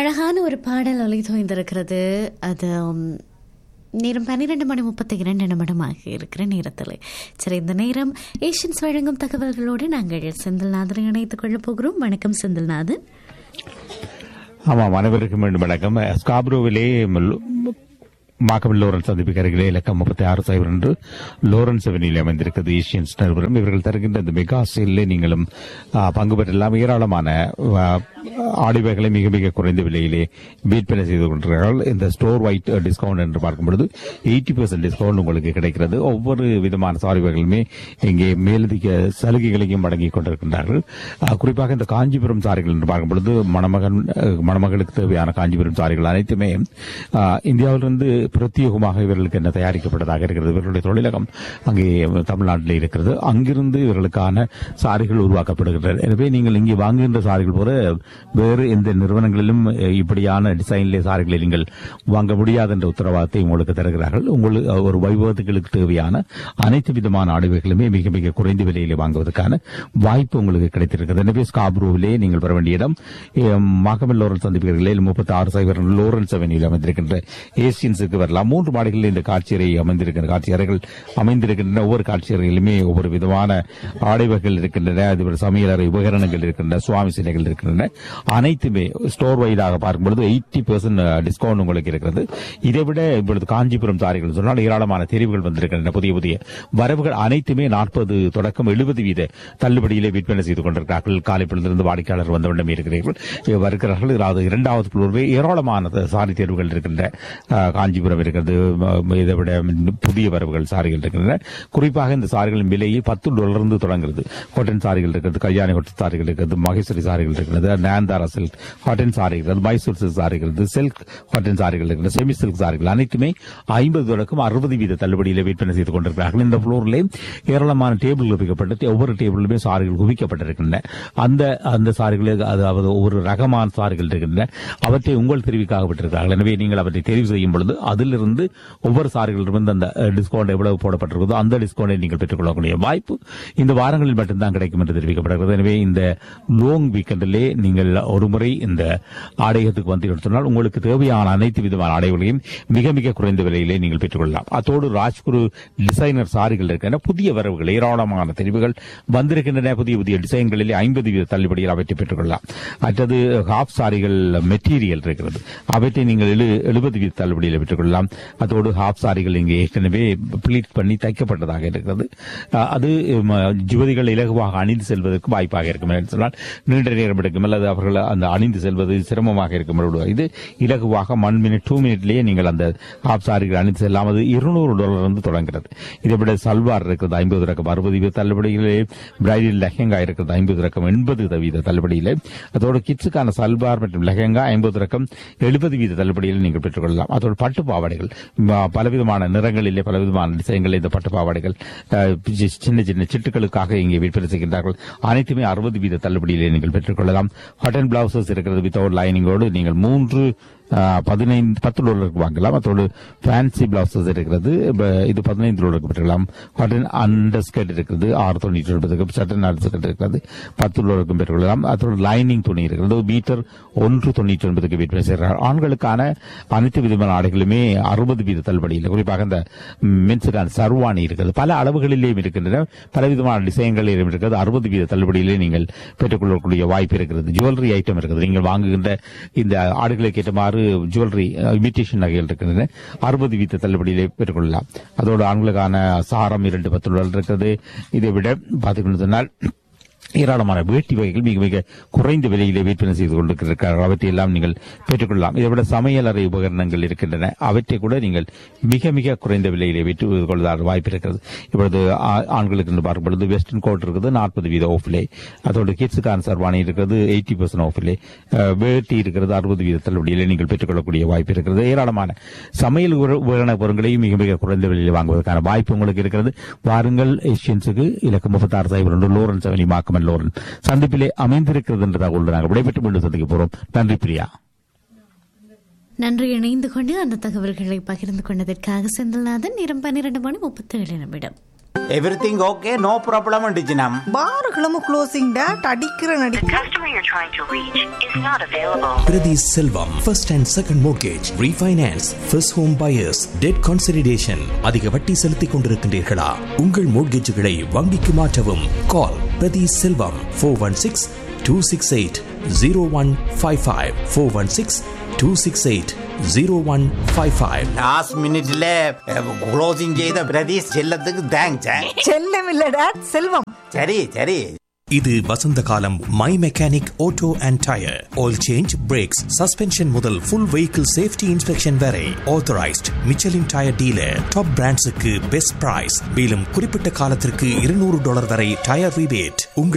அழகான ஒரு பாடல் ஒலி தோய்ந்திருக்கிறது அது உம், நேரம் பன்னிரெண்டு மணி முப்பத்தி இரண்டு நிமிடமாக இருக்கிற நேரத்தில் சரி இந்த நேரம் ஏஷியன்ஸ் வழங்கும் தகவல்களோடு நாங்கள் செந்தில்நாதனை இணைத்துக் கொள்ளப் போகிறோம் வணக்கம் செந்தில்நாதன் ஆமாம் அனைவருக்கும் மீண்டும் வணக்கம் ஸ்காப்ரோவிலே மாக்கபில் லோரன்ஸ் சந்திப்புக்கு அருகிலே இலக்கம் முப்பத்தி ஆறு சைபர் என்று லோரன்ஸ் அவெனியில் அமைந்திருக்கிறது ஏஷியன்ஸ் நிறுவனம் இவர்கள் தருகின்ற இந்த மெகா சேலில் நீங்களும் ஆ, பங்கு பெற்றெல்லாம் ஏராளமான ஆ, ஆடிவைகளை மிக மிக குறைந்த விலையிலே விற்பனை செய்து கொண்டிருக்கிறார்கள் இந்த ஸ்டோர் வைட் டிஸ்கவுண்ட் என்று பார்க்கும் பொழுது எயிட்டி பர்சன்ட் டிஸ்கவுண்ட் உங்களுக்கு கிடைக்கிறது ஒவ்வொரு விதமான சாரிவைகளுமே இங்கே மேலதிக சலுகைகளையும் வழங்கிக் கொண்டிருக்கின்றார்கள் ஆ, குறிப்பாக இந்த காஞ்சிபுரம் சாரிகள் என்று பார்க்கும் பொழுது மணமகன் அஹ், மணமகளுக்கு தேவையான காஞ்சிபுரம் சாரிகள் அனைத்துமே ஆ, இந்தியாவிலிருந்து பிரத்யேகமாக இவர்களுக்கு என்ன தயாரிக்கப்பட்டதாக இருக்கிறது இவர்களுடைய தொழிலகம் அங்கே தமிழ்நாட்டில் இருக்கிறது அங்கிருந்து இவர்களுக்கான சாரிகள் உருவாக்கப்படுகின்றன எனவே நீங்கள் இங்கே வாங்குகின்ற சாரிகள் போல வேறு எந்த நிறுவனங்களிலும் அஹ், இப்படியான டிசைன்லே சாரிகளை நீங்கள் வாங்க முடியாது என்ற உத்தரவாதத்தை உங்களுக்கு தருகிறார்கள் உங்களுக்கு ஒரு வைபவத்துகளுக்கு தேவையான அனைத்து விதமான ஆடைகளுமே மிக மிக குறைந்த விலையிலே வாங்குவதற்கான வாய்ப்பு உங்களுக்கு கிடைத்திருக்கிறது எனவே ஸ்காப்ரோவிலே நீங்கள் வர வேண்டிய இடம் மாகமல் லோரன்ஸ் சந்திப்புகளில் முப்பத்தி ஆறு சைபர் லோரன்ஸ் அவென்யூவில் அமைந்திருக்கின்ற ஏசியன்ஸுக்கு வரலாம் மூன்று மாடிகளில் இந்த காட்சி அறை அமைந்திருக்கின்ற காட்சி அறைகள் அமைந்திருக்கின்றன ஒவ்வொரு காட்சி அறையிலுமே ஒவ்வொரு விதமான ஆடைவகைகள் இருக்கின்றன அதுபோல சமையலறை உபகரணங்கள் இருக்கின்றன சுவாமி சிலைகள் இருக்கின்றன அனைத்துமே ஸ்டோர் வைடாக பார்க்கும்பொழுது எயிட்டி பெர்சன்ட் டிஸ்கவுண்ட் உங்களுக்கு இருக்கிறது இதை விட இப்பொழுது காஞ்சிபுரம் சாரிகள் சொன்னால் ஏராளமான தெரிவுகள் வந்திருக்கின்றன புதிய புதிய வரவுகள் அனைத்துமே நாற்பது தொடக்கம் எழுபது வீத தள்ளுபடியிலே விற்பனை செய்து கொண்டிருக்கிறார்கள் காலை பொழுதிலிருந்து வாடிக்கையாளர் வந்த வண்ணம் இருக்கிறீர்கள் இ- வருகிறார்கள் அதாவது இரண்டாவது புலர்வே ஏராளமான த- சாரி தேர்வுகள் இருக்கின்ற அஹ், காஞ்சிபுரம் இருக்கிறது ம- இதை விட புதிய வரவுகள் சாரிகள் இருக்கின்றன குறிப்பாக இந்த சாரிகளின் விலையை பத்து டாலர்ந்து தொடங்குகிறது காட்டன் சாரிகள் இருக்கிறது கல்யாணி காட்டன் சாரிகள் இருக்கிறது மகேஸ்வரி சாரிகள் இருக்கிறது நாந்தாரா சில்க் காட்டன் சாரி இருக்கிறது மைசூர் சில்க் சாரி இருக்கிறது சில்க் காட்டன் சாரிகள் இருக்கிறது செமி சில்க் சாரிகள் அனைத்துமே ஐம்பது தொடக்கம் அறுபது வீத தள்ளுபடியில் விற்பனை செய்து கொண்டிருக்கிறார்கள் இந்த ஃப்ளோரிலே ஏராளமான டேபிள் குவிக்கப்பட்டு ஒவ்வொரு டேபிளுமே சாரிகள் குவிக்கப்பட்டிருக்கின்றன அந்த அந்த சாரிகளில் அதாவது ஒவ்வொரு ரகமான சாரிகள் இருக்கின்றன அவற்றை உங்கள் தெரிவிக்காக விட்டிருக்கிறார்கள் எனவே நீங்கள் அவற்றை தெரிவு செய்யும் பொழுது அதிலிருந்து ஒவ்வொரு சாரிகளிலிருந்து அந்த டிஸ்கவுண்ட் எவ்வளவு போடப்பட்டிருக்கிறதோ அந்த டிஸ்கவுண்டை நீங்கள் பெற்றுக்கொள்ளக்கூடிய வாய்ப்பு இந்த வாரங்களில் மட்டும்தான் கிடைக்கும் என்று தெரிவிக்கப்படுகிறது எனவே இந்த லோங் வீக்கெண்டிலே நீங்கள் ஒருமுறை இந்த ஆடையத்துக்கு வந்து சொன்னால் உங்களுக்கு தேவையான அனைத்து விதமான ஆடைகளையும் மிக மிக குறைந்த விலையிலே நீங்கள் பெற்றுக்கொள்ளலாம் அத்தோடு ராஜ்குரு டிசைனர் சாரிகள் இருக்கின்றன புதிய வரவுகள் ஏராளமான தெரிவுகள் வந்திருக்கின்றன புதிய புதிய டிசைன்களிலே ஐம்பது வீத தள்ளுபடியில் அவற்றை பெற்றுக்கொள்ளலாம் மற்றது ஹாஃப் சாரிகள் மெட்டீரியல் இருக்கிறது அவற்றை நீங்கள் எழு- எழுபது வீத தள்ளுபடியில் பெற்றுக்கொள்ளலாம் அதோடு ஹாஃப் சாரிகள் இங்கே ஏற்கனவே பிளீட் பண்ணி தைக்கப்பட்டதாக இருக்கிறது அஹ், அது ம, யுவதிகள் இலகுவாக அணிந்து செல்வதற்கு வாய்ப்பாக இருக்கும் என்று சொன்னால் நீண்ட நேரம் எடுக்கும் அல்லது அவர்கள் அந்த அணிந்து செல்வது சிரமமாக இருக்கும் பொழுது இது இலகுவாக ஒன் மினிட் டூ மினிட்லேயே நீங்கள் அந்த ஹாஃப் சாரிகள் அணிந்து செல்லாம் அது இருநூறு டாலர் இருந்து தொடங்குகிறது இதை விட சல்வார் இருக்கிறது ஐம்பது ரகம் அறுபது வீத தள்ளுபடியிலே பிரைடல் லெஹங்கா இருக்கிறது ஐம்பது ரகம் எண்பது வீத தள்ளுபடியிலே அதோடு கிட்ஸுக்கான சல்வார் மற்றும் லெஹங்கா ஐம்பது ரகம் எழுபது வீத தள்ளுபடியில் நீங்கள் பெற்றுக்கொள்ளலாம் அதோடு பட்டு பாவாடைகள் ம, பலவிதமான நிறங்களிலே பலவிதமான டிசைன்களில் இந்த பட்டு பாவாடைகள் அஹ், சி- சின்ன சின்ன சிட்டுகளுக்காக இங்கே விற்பனை செய்கின்றார்கள் அனைத்துமே அறுபது வீத தள்ளுபடியிலே நீங்கள் பெற்றுக்கொள்ளலாம் காட்டன் பிளவுசஸ் இருக்கிறது வித்தவுட் லைனிங்கோடு நீங்கள் மூன்று அஹ், பதினைந்து பத்து டாலருக்கு வாங்கலாம் அதோடு ஃபேன்சி பிளவுசஸ் இருக்கிறது இப்ப இது பதினைந்து டாலருக்கு பெற்றுக்கலாம் காட்டன் அண்டர் ஸ்கர்ட் இருக்கிறது ஆறு தொண்ணூற்றி ஒன்பதுக்கு சட்டன் அண்டர் ஸ்கர்ட் இருக்கிறது பத்து டாலருக்கும் பெற்றுக்கொள்ளலாம் அதோடு லைனிங் துணி இருக்கிறது மீட்டர் ஒன்று தொண்ணூற்றி ஒன்பதுக்கு விற்பனை செய்கிறார் ஆண்களுக்கான அனைத்து விதமான ஆடைகளுமே அறுபது வீத தள்ளுபடியில் குறிப்பாக இந்த மென்ஸுக்கான சர்வாணி இருக்கிறது பல அளவுகளிலேயும் இருக்கின்றன பலவிதமான டிசைன்களிலும் இருக்கிறது அறுபது வீத தள்ளுபடியிலே நீங்கள் பெற்றுக்கொள்ளக்கூடிய வாய்ப்பு இருக்கிறது ஜுவல்லரி ஐட்டம் இருக்குது நீங்கள் வாங்குகின்ற இந்த ஆடுகளுக்கு ஏற்றமாறு ஜுவல்லரி இமிட்டேஷன் நகைகள் இருக்கின்றன அறுபது வீத தள்ளுபடியிலே பெற்றுக்கொள்ளலாம் அதோடு ஆண்களுக்கான சாரம் இரண்டு பத்து டாலர் இருக்கிறது இதை விட பார்த்துக்கொண்டு சொன்னால் ஏராளமான வேட்டி வகைகள் மிக மிக குறைந்த விலையிலே விற்பனை செய்து கொண்டிருக்கிறார்கள் அவற்றை எல்லாம் நீங்கள் பெற்றுக்கொள்ளலாம் இதை விட சமையலறை உபகரணங்கள் இருக்கின்றன அவற்றை கூட நீங்கள் மிக மிக குறைந்த விலையிலே விற்று கொள்ள வாய்ப்பு இருக்கிறது இப்பொழுது ஆ- ஆண்களுக்கு என்று பார்க்கும் பொழுது வெஸ்டர்ன் கோட் இருக்குது நாற்பது வீத ஆஃபிலே அதோடு கிட்ஸுக்கான சர்வாணி இருக்கிறது எயிட்டி பர்சன்ட் ஆஃபிலே வேட்டி இருக்கிறது அறுபது வீத தள்ளுபடியிலே நீங்கள் பெற்றுக்கொள்ளக்கூடிய வாய்ப்பு இருக்கிறது ஏராளமான சமையல் உர- உபகரண பொருட்களையும் மிக மிக குறைந்த விலையில் வாங்குவதற்கான வாய்ப்பு உங்களுக்கு இருக்கிறது வாருங்கள் ஏஷியன்ஸுக்கு இலக்கம் முப்பத்தாறு சைபர் ஒன்று லோரன்ஸ் அவனி மாக்கமன் லோரன் சந்திப்பிலே அமைந்திருக்கிறது என்ற தகவல் நாங்கள் விடைபெற்று மீண்டும் சந்திக்க போறோம் நன்றி பிரியா நன்றி இணைந்து கொண்டு அந்த தகவல்களை பகிர்ந்து கொண்டதற்காக செந்தில்நாதன் நேரம் பன்னிரண்டு மணி முப்பத்தி ஏழு நிமிடம் எவ்ரிதிங் ஓகே நோ ப்ராப்ளம் டிஜினம் பாருகளும் க்ளோசிங் டேட் அடிக்கிற நடி The customer you're trying to reach is not available. Priti Selvam, first and second mortgage, refinance, first home buyers, debt consolidation. அதிக வட்டி செலுத்திக் கொண்டிருக்கின்றீர்களா உங்கள் மோட்கேஜுகளை வங்கிக்கு மாற்றவும் கால் பிரதி Selvam four one six two six eight zero one five five four one six two six eight zero one five five last மினிட்ல closing செய்த பிரதீஷ் செல்லத்துக்கு தேங்க்ஸ் செல்லம் இல்ல டேட் செல்வம் சரி சரி இது வசந்த காலம் my mechanic auto and tyre oil change brakes suspension முதல் ஃபுல் வெஹிக்கிள் சேஃப்டி இன்ஸ்பெக்ஷன் வரை authorised Michelin tyre dealer top பிராண்ட்ஸுக்கு பெஸ்ட் பிரைஸ் மேலும் குறிப்பிட்ட காலத்திற்கு இருநூறு டாலர் வரை டயர் ரிபேட் உங்கள்